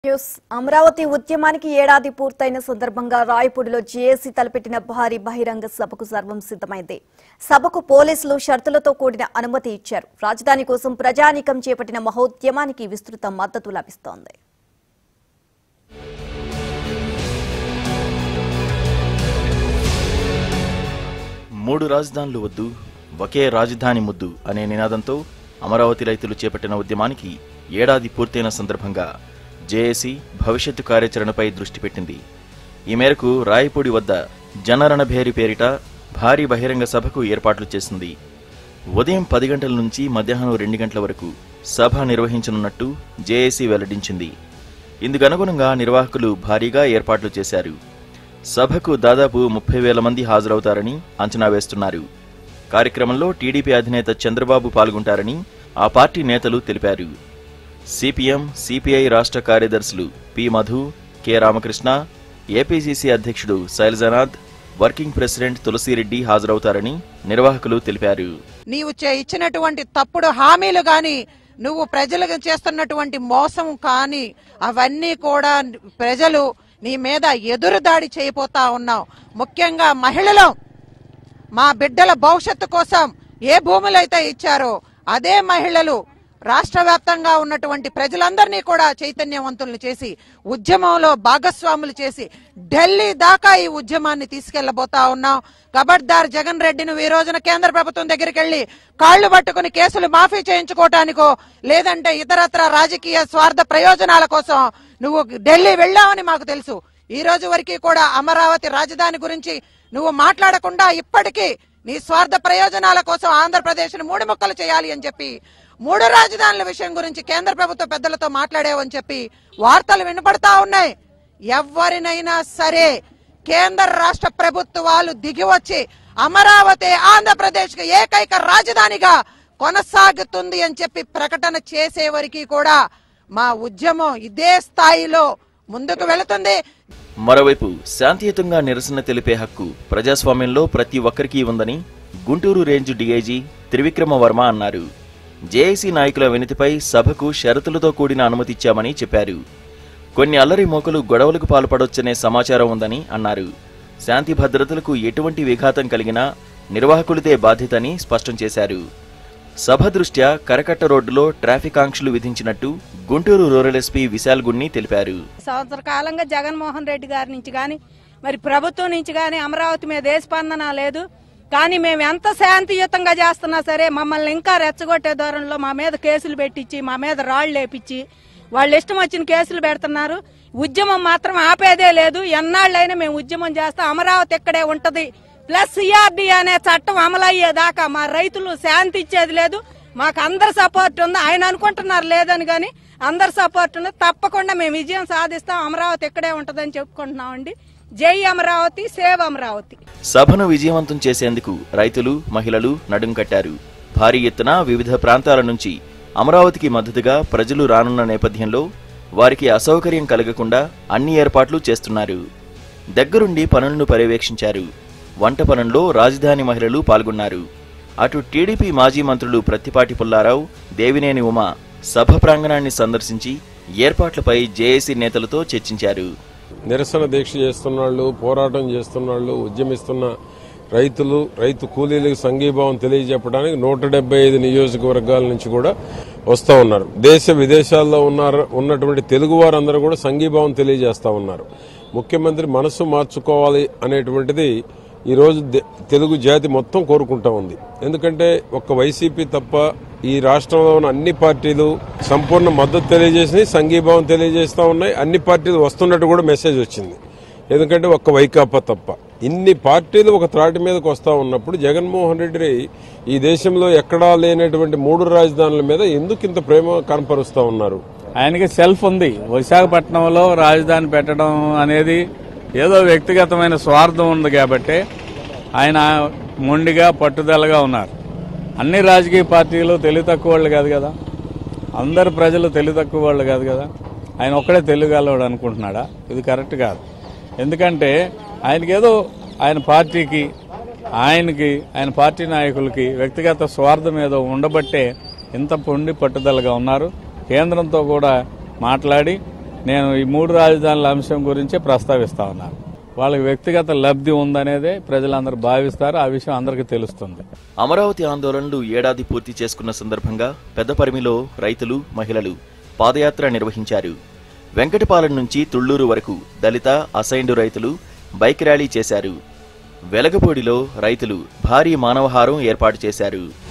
news Amaravati ఉద్యమానికి ఏడాది పూర్తయిన సందర్భంగా రాయపూడిలో జేఏసీ తలపెట్టిన భారీ బహిరంగ సభకు సర్వం సిద్ధమైంది సభకు పోలీసులు షరతులతో కూడిన అనుమతి ఇచ్చారు రాజధాని కోసం ప్రజానీకం చేపట్టిన మహోద్యమానికి విస్తృత మద్దతు లభిస్తోంది మూడు రాజధానులు వద్దు ఒకే రాజధాని ముద్దు అనే నినాదంతో అమరావతి రైతులు చేపట్టిన ఉద్యమానికి ఏడాది పూర్తయిన సందర్భంగా జేఏసీ భవిష్యత్తు కార్యాచరణపై దృష్టి పెట్టింది ఈ మేరకు రాయపూడి వద్ద జనరణభేరి పేరిట భారీ బహిరంగ సభకు ఏర్పాట్లు చేసింది ఉదయం పది గంటల నుంచి మధ్యాహ్నం రెండు గంటల వరకు సభ నిర్వహించనున్నట్టు జేఏసీ వెల్లడించింది ఇందుకు అనుగుణంగా నిర్వాహకులు భారీగా ఏర్పాట్లు చేశారు సభకు దాదాపు ముప్పై వేల మంది హాజరవుతారని అంచనా వేస్తున్నారు కార్యక్రమంలో టీడీపీ అధినేత చంద్రబాబు పాల్గొంటారని ఆ పార్టీ నేతలు తెలిపారు సిపిఎం సిపిఐ రాష్ట్ర కార్యదర్శులు P Madhu K Ramakrishna APCC అధ్యక్షుడు శైలజనాథ్ వర్కింగ్ ప్రెసిడెంట్ తులసిరెడ్డి హాజరవుతారని నిర్వాహకులు తెలిపారు నీవు చే- ఇచ్చినటువంటి తప్పుడు హామీలు గాని నువ్వు ప్రజలకు చేస్తున్నటువంటి మోసం కానీ అవన్నీ కూడా ప్రజలు నీ మీద ఎదురుదాడి చేయబోతా ఉన్నావు ముఖ్యంగా మహిళలు మా బిడ్డల భవిష్యత్తు కోసం ఏ భూములైతే ఇచ్చారో అదే మహిళలు రాష్ట్ర వ్యాప్తంగా ఉన్నటువంటి ప్రజలందరినీ కూడా చైతన్యవంతులను చేసి ఉద్యమంలో భాగస్వాములు చేసి ఢిల్లీ దాకా ఈ ఉద్యమాన్ని తీసుకెళ్లబోతా ఉన్నాం కబడ్దార్ జగన్ రెడ్డి నువ్వు ఈ రోజున కేంద్ర ప్రభుత్వం దగ్గరికి వెళ్లి కాళ్లు పట్టుకుని కేసులు మాఫీ చేయించుకోవటానికో లేదంటే ఇతరత్ర రాజకీయ స్వార్థ ప్రయోజనాల కోసం నువ్వు ఢిల్లీ వెళ్ళావని మాకు తెలుసు ఈ రోజు వరకు కూడా అమరావతి రాజధాని గురించి నువ్వు మాట్లాడకుండా ఇప్పటికీ నీ స్వార్థ ప్రయోజనాల కోసం ఆంధ్రప్రదేశ్ మూడు ముక్కలు చేయాలి అని చెప్పి మూడు రాజధానుల విషయం గురించి కేంద్ర ప్రభుత్వ పెద్దలతో మాట్లాడావని చెప్పి వార్తలు వినపడతా ఉన్నాయి ఎవరినైనా సరే కేంద్ర రాష్ట్ర ప్రభుత్వాలు దిగి వచ్చి అమరావతి ఆంధ్రప్రదేశ్ కు ఏకైక రాజధానిగా కొనసాగుతుంది అని చెప్పి ప్రకటన చేసే వరకు కూడా మా ఉద్యమం ఇదే స్థాయిలో ముందుకు వెళుతుంది మరోవైపు శాంతియుతంగా నిరసన తెలిపే హక్కు ప్రజాస్వామ్యంలో ప్రతి ఒక్కరికి ఉందని గుంటూరు రేంజ్ డీఐజీ త్రివిక్రమ వర్మ అన్నారు జేఏసీ నాయకుల వినతిపై సభకు షరతులతో కూడిన అనుమతిచ్చామని చెప్పారు కొన్ని అల్లరి మోకలు గొడవలకు పాల్పడొచ్చనే సమాచారం ఉందని అన్నారు శాంతి భద్రతలకు ఎటువంటి విఘాతం కలిగినా నిర్వాహకులదే బాధ్యతని స్పష్టం చేశారు సభ దృష్ట్యా కరకట్ట రోడ్డులో ట్రాఫిక్ ఆంక్షలు విధించినట్టు గుంటూరు రూరల్ ఎస్పీ విశాల్ గున్ని తెలిపారు సంవత్సర కాలంగా జగన్మోహన్ రెడ్డి గారి నుంచి కానీ మరి ప్రభుత్వం నుంచి కానీ అమరావతి మీద ఏ స్పందన లేదు కానీ మేము ఎంత శాంతియుతంగా చేస్తున్నా సరే మమ్మల్ని ఇంకా రెచ్చగొట్టే దూరంలో మా మీద కేసులు పెట్టించి మా మీద రాళ్లు లేపించి వాళ్ళు ఇష్టం వచ్చిన కేసులు పెడుతున్నారు ఉద్యమం మాత్రం ఆపేదే లేదు ఎన్నాళ్ళైనా మేము ఉద్యమం చేస్తాం అమరావతి ఇక్కడే ఉంటది ప్లస్ సిఆర్డి అనే చట్టం అమలయ్యేదాకా మా రైతులు శాంతి ఇచ్చేది లేదు మాకు అందరి సపోర్ట్ ఉంది ఆయన అనుకుంటున్నారు లేదని కానీ అందరి సపోర్ట్ ఉంది తప్పకుండా మేము విజయం సాధిస్తాం అమరావతి ఇక్కడే ఉంటదని చెప్పుకుంటున్నామండి జై అమరావతి సేవ్ అమరావతి సభను విజయవంతం చేసేందుకు రైతులు మహిళలు నడుం కట్టారు భారీ ఎత్తున వివిధ ప్రాంతాల నుంచి అమరావతికి మద్దతుగా ప్రజలు రానున్న నేపథ్యంలో వారికి అసౌకర్యం కలగకుండా అన్ని ఏర్పాట్లు చేస్తున్నారు దగ్గరుండి పనులను పర్యవేక్షించారు వంట పనుల్లో రాజధాని మహిళలు పాల్గొన్నారు అటు టీడీపీ మాజీ మంత్రులు ప్రత్తిపాటి పుల్లారావు దేవినేని ఉమ సభ ప్రాంగణాన్ని సందర్శించి ఏర్పాట్లపై జేఏసీ నేతలతో చర్చించారు నిరసన దీక్ష చేస్తున్న వాళ్ళు పోరాటం చేస్తున్న వాళ్ళు ఉద్యమిస్తున్న రైతులు రైతు కూలీలకు సంఘీభావం తెలియజెప్పడానికి నూట డెబ్బై ఐదు నియోజకవర్గాల నుంచి కూడా వస్తూ ఉన్నారు దేశ విదేశాల్లో ఉన్నారు ఉన్నటువంటి తెలుగు వారందరూ కూడా సంఘీభావం తెలియజేస్తా ఉన్నారు ముఖ్యమంత్రి మనసు మార్చుకోవాలి అనేటువంటిది ఈ రోజు దే- తెలుగు జాతి మొత్తం కోరుకుంటా ఉంది ఎందుకంటే ఒక్క వైసీపీ తప్ప ఈ రాష్ట్రంలో ఉన్న అన్ని పార్టీలు సంపూర్ణ మద్దతు తెలియజేసి సంఘీభావం తెలియజేస్తా ఉన్నాయి అన్ని పార్టీలు వస్తున్నట్టు కూడా మెసేజ్ వచ్చింది ఎందుకంటే ఒక్క వైకాపా తప్ప ఇన్ని పార్టీలు ఒక త్రాటి మీదకి వస్తా ఉన్నప్పుడు జగన్మోహన్ రెడ్డి ఈ దేశంలో ఎక్కడా లేనటువంటి మూడు రాజధానుల మీద ఎందుకు ఇంత ప్రేమ కనపరుస్తా ఉన్నారు ఆయనకి సెల్ఫ్ ఉంది విశాఖపట్నంలో రాజధాని పెట్టడం అనేది ఏదో వ్యక్తిగతమైన స్వార్థం ఉంది కాబట్టి ఆయన మొండిగా పట్టుదలగా ఉన్నారు అన్ని రాజకీయ పార్టీలు తెలివి తక్కువ వాళ్ళు కాదు కదా అందరు ప్రజలు తెలివి తక్కువ వాళ్ళు కాదు కదా ఆయన ఒక్కడే తెలుగుగలవాడు అనుకుంటున్నాడా ఇది కరెక్ట్ కాదు ఎందుకంటే ఆయనకి ఏదో ఆయన పార్టీకి ఆయనకి ఆయన పార్టీ నాయకులకి వ్యక్తిగత స్వార్థం ఏదో ఉండబట్టే ఇంత పొండి పట్టుదలగా ఉన్నారు కేంద్రంతో కూడా మాట్లాడి నేను ఈ మూడు రాజధానుల అంశం గురించే ప్రస్తావిస్తా ఉన్నాను వాళ్ళకి వ్యక్తిగత లబ్ధి ఉందనేదే ప్రజలందరూ భావిస్తారు ఆ విషయం అందరికీ తెలుస్తుంది అమరావతి ఆందోళనలు ఏడాది పూర్తి చేసుకున్న సందర్భంగా పెద్దపరిమిలో రైతులు మహిళలు పాదయాత్ర నిర్వహించారు వెంకటపాలెం నుంచి తుళ్లూరు వరకు దళిత అసైన్డ్ రైతులు బైక్ ర్యాలీ చేశారు వెలగపూడిలో రైతులు భారీ మానవహారం ఏర్పాటు చేశారు